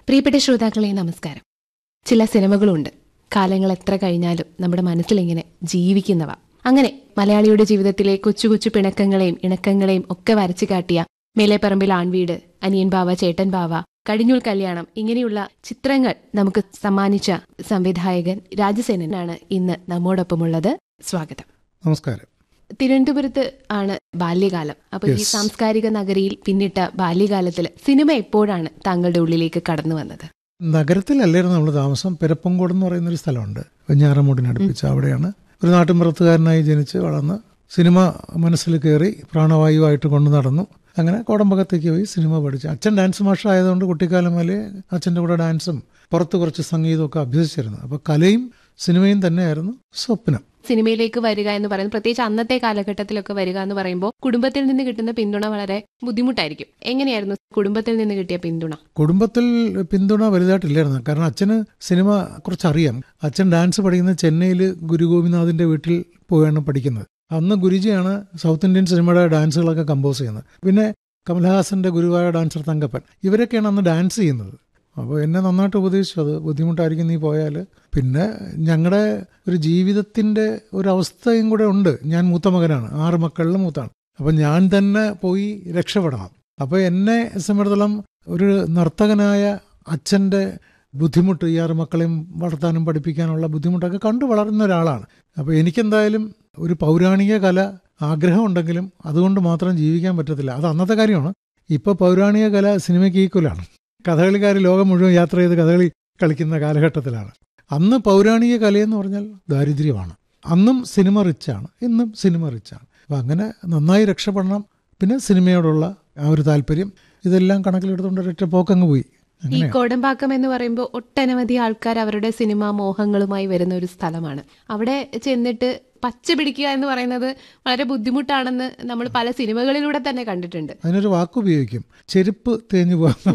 പ്രിയപ്പെട്ട ശ്രോതാക്കളെ നമസ്കാരം ചില സിനിമകളുണ്ട് കാലങ്ങൾ എത്ര കഴിഞ്ഞാലും നമ്മുടെ മനസ്സിലിങ്ങനെ ജീവിക്കുന്നവ അങ്ങനെ മലയാളിയുടെ ജീവിതത്തിലെ കൊച്ചു കൊച്ചു പിണക്കങ്ങളെയും ഇണക്കങ്ങളെയും ഒക്കെ വരച്ചു കാട്ടിയ മേലെപ്പറമ്പിൽ ആൺവീട് അനിയൻ ബാവ ചേട്ടൻ ബാവ കടിഞ്ഞൂൽ കല്യാണം ഇങ്ങനെയുള്ള ചിത്രങ്ങൾ നമുക്ക് സമ്മാനിച്ച സംവിധായകൻ രാജസേനനാണ് ഇന്ന് നമ്മോടൊപ്പമുള്ളത് സ്വാഗതം നമസ്കാരം തിരുവനന്തപുരത്ത് ആണ് ബാല്യകാലം അപ്പൊ ഈ Yes. സാംസ്കാരിക നഗരിയിൽ പിന്നിട്ട ബാല്യകാലത്തിൽ സിനിമ എപ്പോഴാണ് താങ്കളുടെ ഉള്ളിലേക്ക് കടന്നു വന്നത് നഗരത്തിലല്ലായിരുന്നു നമ്മൾ താമസം പെരപ്പങ്കോട് എന്ന് പറയുന്ന ഒരു സ്ഥലമുണ്ട് വെഞ്ഞാറമൂടിനടുപ്പിച്ച് അവിടെയാണ് ഒരു നാട്ടിൻപുറത്തുകാരനായി ജനിച്ച് വളർന്ന് സിനിമ മനസ്സിൽ കയറി പ്രാണവായുവായിട്ട് കൊണ്ടു നടന്നു അങ്ങനെ കോടമ്പകത്തേക്ക് പോയി സിനിമ പഠിച്ചു അച്ഛൻ ഡാൻസ് മാഷ ആയതുകൊണ്ട് കുട്ടിക്കാലം മുതലേ അച്ഛൻ്റെ കൂടെ ഡാൻസും പുറത്ത് കുറച്ച് സംഗീതമൊക്കെ അഭ്യസിച്ചിരുന്നു അപ്പോൾ കലയും സിനിമയും തന്നെയായിരുന്നു സ്വപ്നം സിനിമയിലേക്ക് വരിക എന്ന് പറയുന്നത് പ്രത്യേകിച്ച് അന്നത്തെ കാലഘട്ടത്തിലൊക്കെ വരിക എന്ന് പറയുമ്പോൾ കുടുംബത്തിൽ നിന്ന് കിട്ടുന്ന പിന്തുണ വളരെ ബുദ്ധിമുട്ടായിരിക്കും എങ്ങനെയായിരുന്നു കുടുംബത്തിൽ നിന്ന് കിട്ടിയ പിന്തുണ കുടുംബത്തിൽ പിന്തുണ വലുതായിട്ടില്ലായിരുന്നു കാരണം അച്ഛന് സിനിമ കുറച്ചറിയാം അച്ഛൻ ഡാൻസ് പഠിക്കുന്നത് ചെന്നൈയിൽ ഗുരു ഗോപിനാഥിന്റെ വീട്ടിൽ പോയാണ് പഠിക്കുന്നത് അന്ന് ഗുരുജിയാണ് സൗത്ത് ഇന്ത്യൻ സിനിമയുടെ ഡാൻസുകളൊക്കെ കമ്പോസ് ചെയ്യുന്നത് പിന്നെ കമൽഹാസന്റെ ഗുരുവായ ഡാൻസർ തങ്കപ്പൻ ഇവരൊക്കെയാണ് അന്ന് ഡാൻസ് ചെയ്യുന്നത് അപ്പോൾ എന്നെ നന്നായിട്ട് ഉപദേശിച്ചു അത് ബുദ്ധിമുട്ടായിരിക്കും നീ പോയാൽ പിന്നെ ഞങ്ങളുടെ ഒരു ജീവിതത്തിൻ്റെ ഒരു അവസ്ഥയും കൂടെ ഉണ്ട് ഞാൻ മൂത്ത മകനാണ് ആറ് മക്കളിൽ മൂത്താണ് അപ്പം ഞാൻ തന്നെ പോയി രക്ഷപ്പെടണം അപ്പോൾ എന്നെ സംബന്ധിച്ചിടത്തോളം ഒരു നർത്തകനായ അച്ഛൻ്റെ ബുദ്ധിമുട്ട് ഈ ആറ് മക്കളെയും വളർത്താനും പഠിപ്പിക്കാനുള്ള ബുദ്ധിമുട്ടൊക്കെ കണ്ടു വളർന്ന ഒരാളാണ് അപ്പോൾ എനിക്കെന്തായാലും ഒരു പൗരാണിക കല ആഗ്രഹമുണ്ടെങ്കിലും അതുകൊണ്ട് മാത്രം ജീവിക്കാൻ പറ്റത്തില്ല അത് അന്നത്തെ കാര്യമാണ് ഇപ്പോൾ പൗരാണിക കല സിനിമയ്ക്ക് ഈക്വലാണ് കഥകളിക്കാർ ലോകം മുഴുവൻ യാത്ര ചെയ്ത് കഥകളി കളിക്കുന്ന കാലഘട്ടത്തിലാണ് അന്ന് പൗരാണിക കലയെന്ന് പറഞ്ഞാൽ ദാരിദ്ര്യമാണ് അന്നും സിനിമ റിച്ചാണ് ഇന്നും സിനിമ റിച്ചാണ് അപ്പം അങ്ങനെ നന്നായി രക്ഷപ്പെടണം പിന്നെ സിനിമയോടുള്ള ആ ഒരു താല്പര്യം ഇതെല്ലാം കണക്കിലെടുത്തുകൊണ്ട് ഒരൊറ്റ പോക്കങ്ങ് പോയി ഈ അങ്ങനെ കോടമ്പാക്കം എന്ന് പറയുമ്പോൾ ഒട്ടനവധി ആൾക്കാർ അവരുടെ സിനിമാ മോഹങ്ങളുമായി വരുന്ന ഒരു സ്ഥലമാണ് അവിടെ ചെന്നിട്ട് പച്ച പിടിക്കുക എന്ന് പറയുന്നത് വളരെ ബുദ്ധിമുട്ടാണെന്ന് നമ്മൾ പല സിനിമകളിലൂടെ തന്നെ കണ്ടിട്ടുണ്ട് അതിനൊരു വാക്ക് ഉപയോഗിക്കും ചെരുപ്പ് തേഞ്ഞു പോകാം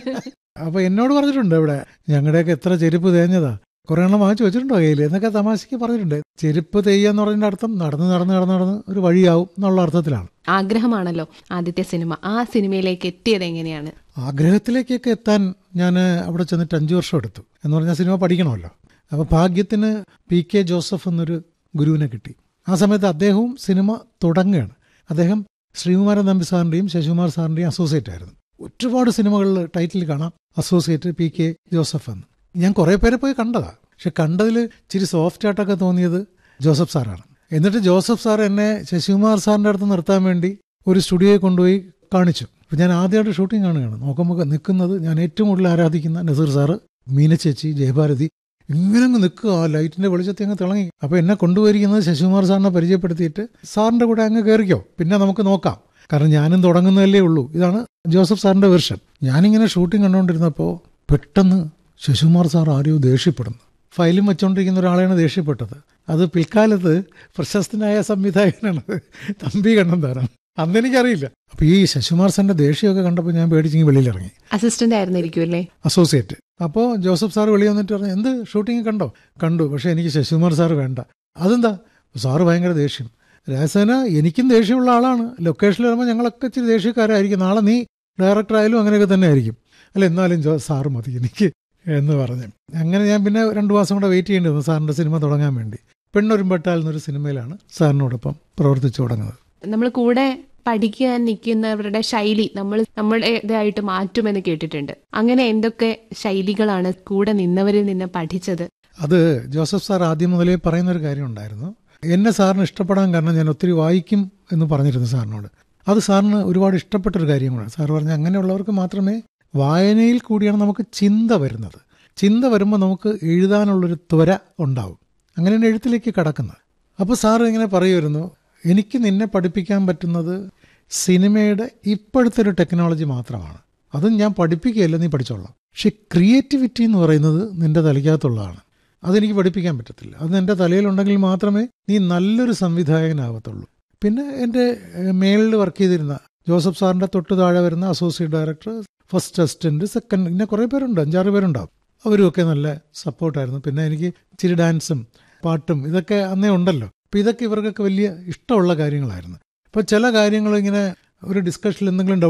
അപ്പൊ എന്നോട് പറഞ്ഞിട്ടുണ്ട് ഇവിടെ ഞങ്ങളുടെയൊക്കെ എത്ര ചെരുപ്പ് തേഞ്ഞതാ കുറെ എണ്ണം വാങ്ങിച്ചു വെച്ചിട്ടുണ്ടോ കയ്യിൽ എന്നൊക്കെ തമാശയ്ക്ക് പറഞ്ഞിട്ടുണ്ട് ചെരുപ്പ് തെയ്യാന്ന് പറഞ്ഞതിന്റെ അർത്ഥം നടന്ന് നടന്ന് നടന്ന് നടന്ന് ഒരു വഴിയാവും എന്നുള്ള അർത്ഥത്തിലാണ് ആഗ്രഹമാണല്ലോ ആദ്യത്തെ സിനിമ ആ സിനിമയിലേക്ക് എത്തിയത് എങ്ങനെയാണ് ആഗ്രഹത്തിലേക്കൊക്കെ എത്താൻ ഞാൻ അവിടെ ചെന്നിട്ട് അഞ്ചു വർഷം എടുത്തു എന്ന് പറഞ്ഞാൽ സിനിമ പഠിക്കണമല്ലോ അപ്പോൾ ഭാഗ്യത്തിന് പി കെ ജോസഫ് എന്നൊരു ഗുരുവിനെ കിട്ടി ആ സമയത്ത് അദ്ദേഹവും സിനിമ തുടങ്ങുകയാണ് അദ്ദേഹം ശ്രീകുമാരൻ നമ്പി സാറിൻ്റെയും ശശികുമാർ സാറിൻ്റെയും അസോസിയേറ്റ് ആയിരുന്നു ഒരുപാട് സിനിമകളിൽ ടൈറ്റിൽ കാണാം അസോസിയേറ്റ് പി കെ ജോസഫ് എന്ന് ഞാൻ കുറേ പേരെ പോയി കണ്ടതാ പക്ഷെ കണ്ടതിൽ ഇച്ചിരി സോഫ്റ്റ് ആയിട്ടൊക്കെ തോന്നിയത് ജോസഫ് സാറാണ് എന്നിട്ട് ജോസഫ് സാർ എന്നെ ശശികുമാർ സാറിൻ്റെ അടുത്ത് നിർത്താൻ വേണ്ടി ഒരു സ്റ്റുഡിയോയിൽ കൊണ്ടുപോയി കാണിച്ചു അപ്പം ഞാൻ ആദ്യമായിട്ട് ഷൂട്ടിംഗ് കാണുകയാണ് നോക്കുമ്പോൾ നിൽക്കുന്നത് ഞാൻ ഏറ്റവും കൂടുതൽ ആരാധിക്കുന്ന നസീർ സാറ് മീന ചേച്ചി ജയഭാരതി ഇങ്ങനെ അങ്ങ് നിൽക്കുക ആ ലൈറ്റിന്റെ വെളിച്ചത്തിൽ അങ്ങ് തിളങ്ങി അപ്പോൾ എന്നെ കൊണ്ടുപോയിരിക്കുന്നത് ശശികുമാർ സാറിനെ പരിചയപ്പെടുത്തിയിട്ട് സാറിന്റെ കൂടെ അങ്ങ് കയറിക്കോ പിന്നെ നമുക്ക് നോക്കാം കാരണം ഞാനും തുടങ്ങുന്നതല്ലേ ഉള്ളൂ ഇതാണ് ജോസഫ് സാറിന്റെ വെർഷൻ ഞാനിങ്ങനെ ഷൂട്ടിംഗ് കണ്ടുകൊണ്ടിരുന്നപ്പോൾ പെട്ടെന്ന് ശശികുമാർ സാർ ആരെയോ ദേഷ്യപ്പെടുന്നു ഫയലും വെച്ചുകൊണ്ടിരിക്കുന്ന ഒരാളെയാണ് ദേഷ്യപ്പെട്ടത് അത് പിൽക്കാലത്ത് പ്രശസ്തനായ സംവിധായകനാണ് തമ്പി കണ്ണന്താരാണ് അന്ന് എനിക്കറിയില്ല അപ്പൊ ഈ ശശികുമാർ സാറിന്റെ ദേഷ്യമൊക്കെ കണ്ടപ്പോൾ ഞാൻ പേടിച്ചിങ്ങി വെളിയിലിറങ്ങി അസിസ്റ്റന്റ് ആയിരുന്നിരിക്കും അല്ലേ അസോസിയേറ്റ് അപ്പോൾ ജോസഫ് സാർ വെളി വന്നിട്ട് പറഞ്ഞു എന്ത് ഷൂട്ടിംഗ് കണ്ടോ കണ്ടു പക്ഷേ എനിക്ക് ശശികുമാർ സാർ വേണ്ട അതെന്താ സാറ് ഭയങ്കര ദേഷ്യം രാജസേന എനിക്കും ദേഷ്യമുള്ള ആളാണ് ലൊക്കേഷനിൽ വരുമ്പോൾ ഞങ്ങളൊക്കെ ഇച്ചിരി ദേഷ്യക്കാരായിരിക്കും നാളെ നീ ഡയറക്ടർ ആയാലും അങ്ങനെയൊക്കെ തന്നെ ആയിരിക്കും അല്ല എന്നാലും ജോ സാറ് മതി എനിക്ക് എന്ന് പറഞ്ഞു അങ്ങനെ ഞാൻ പിന്നെ രണ്ടു മാസം കൂടെ വെയിറ്റ് ചെയ്യേണ്ടി വന്നു സാറിൻ്റെ സിനിമ തുടങ്ങാൻ വേണ്ടി പെണ്ണൊരുമ്പെട്ടാൽ എന്നൊരു സിനിമയിലാണ് സാറിനോടൊപ്പം പ്രവർത്തിച്ചു തുടങ്ങുന്നത് നമ്മൾ കൂടെ പഠിക്കാൻ നിൽക്കുന്നവരുടെ ശൈലി നമ്മൾ നമ്മുടേതായിട്ട് മാറ്റുമെന്ന് കേട്ടിട്ടുണ്ട് അങ്ങനെ എന്തൊക്കെ ശൈലികളാണ് കൂടെ നിന്നവരിൽ നിന്ന് പഠിച്ചത് അത് ജോസഫ് സാർ ആദ്യം മുതലേ പറയുന്ന ഒരു കാര്യം ഉണ്ടായിരുന്നു എന്നെ സാറിന് ഇഷ്ടപ്പെടാൻ കാരണം ഞാൻ ഒത്തിരി വായിക്കും എന്ന് പറഞ്ഞിരുന്നു സാറിനോട് അത് സാറിന് ഒരുപാട് ഇഷ്ടപ്പെട്ട ഒരു കാര്യം കൂടെ സാർ പറഞ്ഞ അങ്ങനെയുള്ളവർക്ക് മാത്രമേ വായനയിൽ കൂടിയാണ് നമുക്ക് ചിന്ത വരുന്നത് ചിന്ത വരുമ്പോൾ നമുക്ക് എഴുതാനുള്ളൊരു ത്വര ഉണ്ടാവും അങ്ങനെയാണ് എഴുത്തിലേക്ക് കടക്കുന്നത് അപ്പോൾ സാർ ഇങ്ങനെ പറയുമായിരുന്നു എനിക്ക് നിന്നെ പഠിപ്പിക്കാൻ പറ്റുന്നത് സിനിമയുടെ ഇപ്പോഴത്തെ ഒരു ടെക്നോളജി മാത്രമാണ് അതും ഞാൻ പഠിപ്പിക്കുകയല്ല നീ പഠിച്ചോളാം പക്ഷെ ക്രിയേറ്റിവിറ്റി എന്ന് പറയുന്നത് നിന്റെ തലയ്ക്കകത്തുള്ളതാണ് അതെനിക്ക് പഠിപ്പിക്കാൻ പറ്റത്തില്ല അത് എൻ്റെ തലയിലുണ്ടെങ്കിൽ മാത്രമേ നീ നല്ലൊരു സംവിധായകനാവത്തുള്ളൂ പിന്നെ എൻ്റെ മേളിൽ വർക്ക് ചെയ്തിരുന്ന ജോസഫ് സാറിൻ്റെ തൊട്ട് താഴെ വരുന്ന associate director first assistant second ഇങ്ങനെ കുറേ പേരുണ്ട് അഞ്ചാറ് പേരുണ്ടാവും അവരുമൊക്കെ നല്ല സപ്പോർട്ടായിരുന്നു പിന്നെ എനിക്ക് ഇച്ചിരി ഡാൻസും പാട്ടും ഇതൊക്കെ അന്നേ ഉണ്ടല്ലോ അപ്പോൾ ഇതൊക്കെ ഇവർക്കൊക്കെ വലിയ ഇഷ്ടമുള്ള കാര്യങ്ങളായിരുന്നു അപ്പോൾ ചില കാര്യങ്ങൾ ഇങ്ങനെ ഒരു ഡിസ്കഷനിൽ എന്തെങ്കിലും